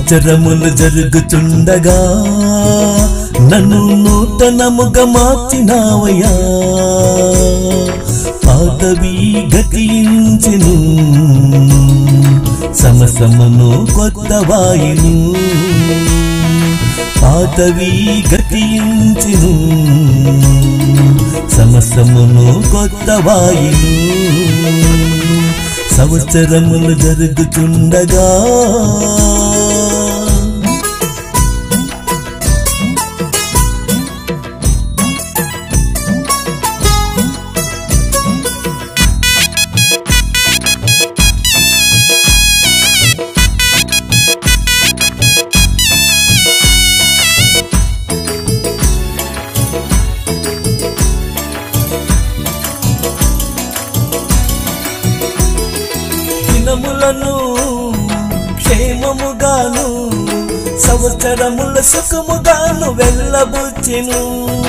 సంవత్సరములు జరుగుతుండగా నన్ను నూతనముగా మార్చినావయ్యా పాతవి గతించెను సమసమును కొత్త వాయును పాతవి గతించెను సమసమును కొత్త వాయును సంవత్సరములు జరుగుతుండగా దినములను క్షేమముగాను సంవత్సరముల సుఖముగాను వెళ్ళబుచ్చెను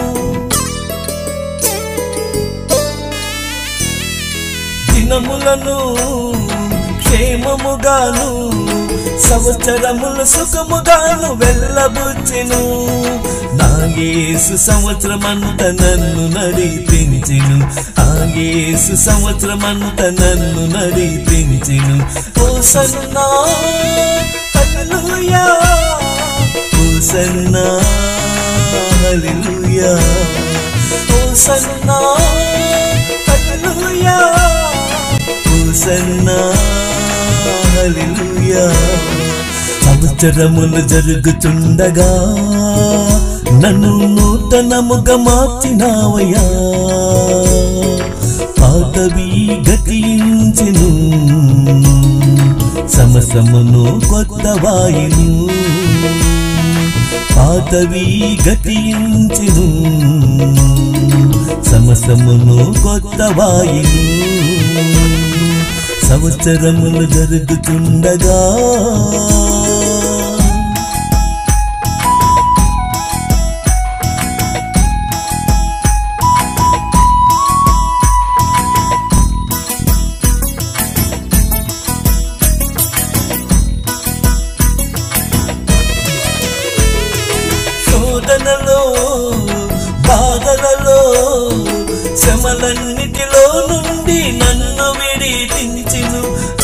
దినములను క్షేమముగాను సంవత్సరముల సుఖముగాను వెళ్ళబుచ్చెను నా యేసు సంవత్సరమంత నన్ను నడిపించెను ఆ యేసు సంవత్సరమంత నన్ను నడిపించెను ఓ సన్నా హల్లెలూయా ఓ సన్నా హల్లెలూయా ఓ సన్నా హల్లెలూయా ఓ సన్నా హల్లెలూయా సంవత్సరములు జరుగుతుండగా నన్ను నూతనముగా మార్చినావయ్యా పాతవి గతించెను సమసమును కొత్త వాయును పాతవి గతించెను సమసమును కొత్త వాయును సంవత్సరములు జరుగుతుండగా శోధనలో బాధలలో శ్రమలన్నిటిలో నుండి నన్ను విడిపించును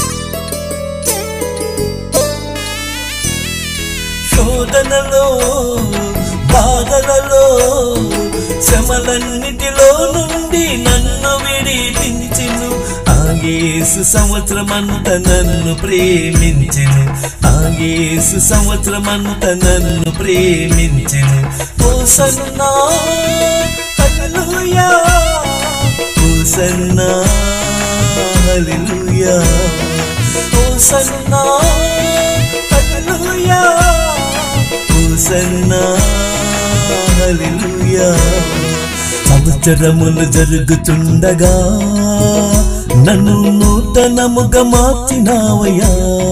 శోధనలో బాధలలో శ్రమలన్నిటిలో నుండి నన్ను విడిపించును ఆగేసు సంవత్సరమంత నన్ను ప్రేమించెను ఆగేసు సంవత్సరమంత నన్ను ప్రేమించెను ఓ సన్నా హల్లెలూయా ఓ సన్నా హల్లెలూయా ఓ సన్నా హల్లెలూయా ఓ సన్నా హల్లెలూయా సంవత్సరములు జరుగుతుండగా నన్ను నూతనముగా మార్చినావయ్యా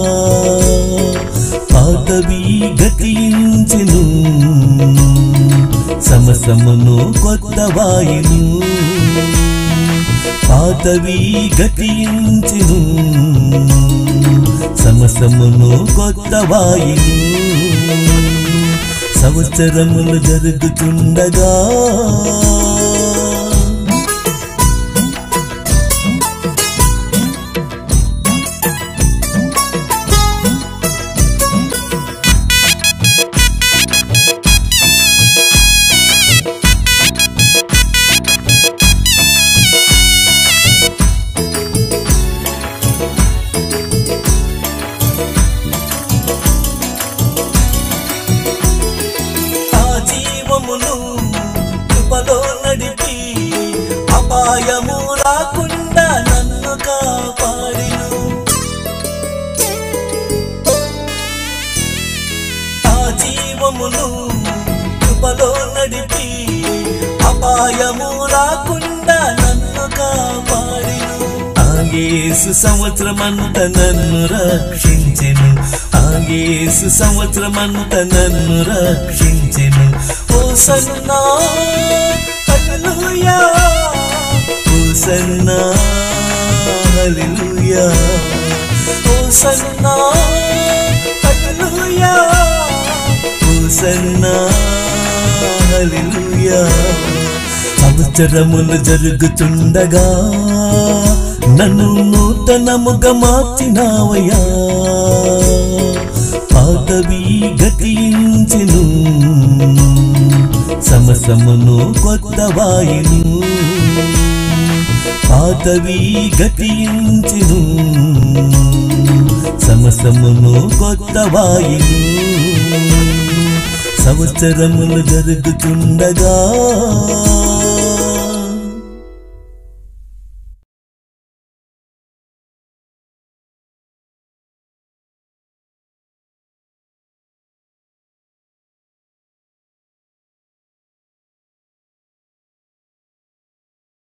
పాతవి గతించెను సమసమును కొత్త వాయును పాతవి గతించెను సమసమును కొత్త వాయును సంవత్సరములు జరుగుతుండగా ఆ జీవమును కృపలో నడిపి అపాయము రాకుండా నన్ను కాపాడిను ఆ జీవమును కృపలో నడిపి అపాయము రాకుండా నన్ను కాపాడిను ఆగేసు సంవత్సరమంత నన్ను రక్షించెను ఆగేసు సంవత్సరమంత నన్ను రక్షించెను ఓ సన్నా హల్లెలూయా ఓ సన్నా హల్లెలూయా ఓ సన్నా హల్లెలూయా హోసన్నా హల్లెలూయా సంవత్సరములు జరుగుతుండగా నన్ను నూతనముగా మార్చినావయ్యా పాతవి గతించెను సమసమును కొత్తవాయిను పాతవి గతించెను సమసమును కొత్తవాయిను సంవత్సరములు జరుగుతుండగా